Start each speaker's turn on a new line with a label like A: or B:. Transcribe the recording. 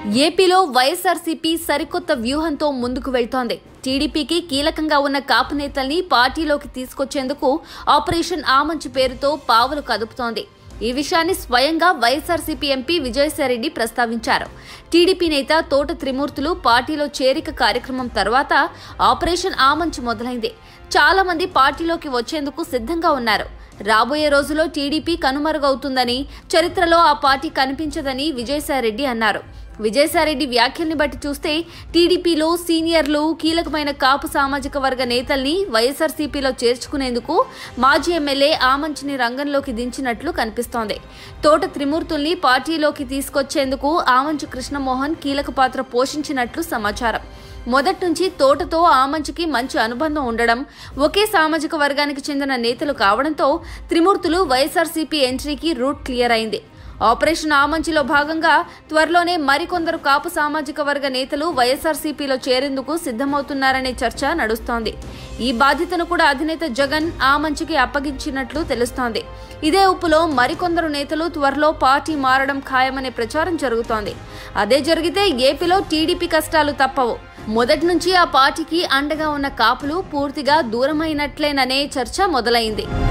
A: ఏపీలో వైఎస్ఆర్సీపీ సరికొత్త వ్యూహంతో ముందుకు వెళ్తోంది టీడీపీకి కీలకంగా ఉన్న కాపు నేతల్ని పార్టీలోకి తీసుకొచ్చేందుకు ఆపరేషన్ ఆమంచి పేరుతో పావులు కదుపుతోంది ఈ విషయాన్ని స్వయంగా వైఎస్ఆర్సీపీ ఎంపీ విజయసాయిరెడ్డి ప్రస్తావించారు టీడీపీ నేత తోట త్రిమూర్తులు పార్టీలో చేరిక కార్యక్రమం తర్వాత ఆపరేషన్ ఆమంచి మొదలైంది చాలా మంది పార్టీలోకి వచ్చేందుకు సిద్ధంగా ఉన్నారు రాబోయే రోజుల్లో టీడీపీ కనుమరుగవుతుందని చరిత్రలో ఆ పార్టీ కనిపించదని విజయసాయిరెడ్డి అన్నారు విజయసాయిరెడ్డి వ్యాఖ్యల్ని బట్టి చూస్తే టీడీపీలో సీనియర్లు కీలకమైన కాపు సామాజిక వర్గ నేతల్ని వైఎస్ఆర్సీపీలో చేర్చుకునేందుకు మాజీ ఎమ్మెల్యే ఆమంచిని రంగంలోకి దించినట్లు కనిపిస్తోంది తోట త్రిమూర్తుల్ని పార్టీలోకి తీసుకొచ్చేందుకు ఆమంచి కృష్ణమోహన్ కీలక పాత్ర పోషించినట్లు సమాచారం మొదటి నుంచి తోటతో ఆమంచికి మంచి అనుబంధం ఉండడం ఒకే సామాజిక వర్గానికి చెందిన నేతలు కావడంతో త్రిమూర్తులు వైఎస్ఆర్సీపీ ఎంట్రీకి రూట్ క్లియర్ అయింది ఆపరేషన్ ఆమంచిలో భాగంగా త్వరలోనే మరికొందరు కాపు సామాజిక వర్గ నేతలు వైఎస్ఆర్సీపీలో చేరేందుకు సిద్ధమవుతున్నారనే చర్చ నడుస్తోంది ఈ బాధ్యతను కూడా అధినేత జగన్ ఆమంచికి అప్పగించినట్లు తెలుస్తోంది ఇదే ఉప్పులో మరికొందరు నేతలు త్వరలో పార్టీ మారడం ఖాయమనే ప్రచారం జరుగుతోంది అదే జరిగితే ఏపీలో టీడీపీ కష్టాలు తప్పవు మొదటి నుంచి ఆ పార్టీకి అండగా ఉన్న కాపులు పూర్తిగా దూరమైనట్లేననే చర్చ మొదలైంది